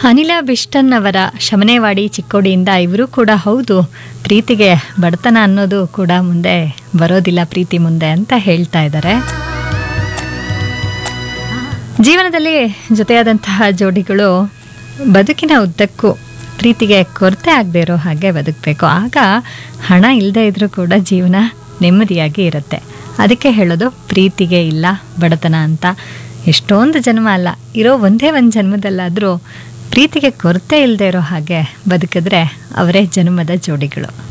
ಅನಿಲ ಬಿಷ್ಟನ್ ಅವರ ಶಮನೇವಾಡಿ ಚಿಕ್ಕೋಡಿಯಿಂದ ಇವರು ಕೂಡ ಹೌದು ಪ್ರೀತಿಗೆ ಬಡತನ ಅನ್ನೋದು ಕೂಡ ಮುಂದೆ ಬರೋದಿಲ್ಲ ಪ್ರೀತಿ ಮುಂದೆ ಅಂತ ಹೇಳ್ತಾ ಇದ್ದಾರೆ ಜೀವನದಲ್ಲಿ ಜೊತೆಯಾದಂತಹ ಜೋಡಿಗಳು ಬದುಕಿನ ಉದ್ದಕ್ಕೂ ಪ್ರೀತಿಗೆ ಕೊರತೆ ಆಗದೆ ಇರೋ ಹಾಗೆ ಬದುಕಬೇಕು ಆಗ ಹಣ ಇಲ್ಲದೆ ಇದ್ರೂ ಕೂಡ ಜೀವನ ನೆಮ್ಮದಿಯಾಗಿ ಇರುತ್ತೆ ಅದಕ್ಕೆ ಹೇಳೋದು ಪ್ರೀತಿಗೆ ಇಲ್ಲ ಬಡತನ ಅಂತ ಎಷ್ಟೊಂದು ಜನ್ಮ ಅಲ್ಲ ಇರೋ ಒಂದೇ ಒಂದು ಜನ್ಮದಲ್ಲಾದರೂ ಪ್ರೀತಿಗೆ ಕೊರತೆ ಇಲ್ಲದೆ ಇರೋ ಹಾಗೆ ಬದುಕಿದ್ರೆ ಅವರೇ ಜನ್ಮದ ಜೋಡಿಗಳು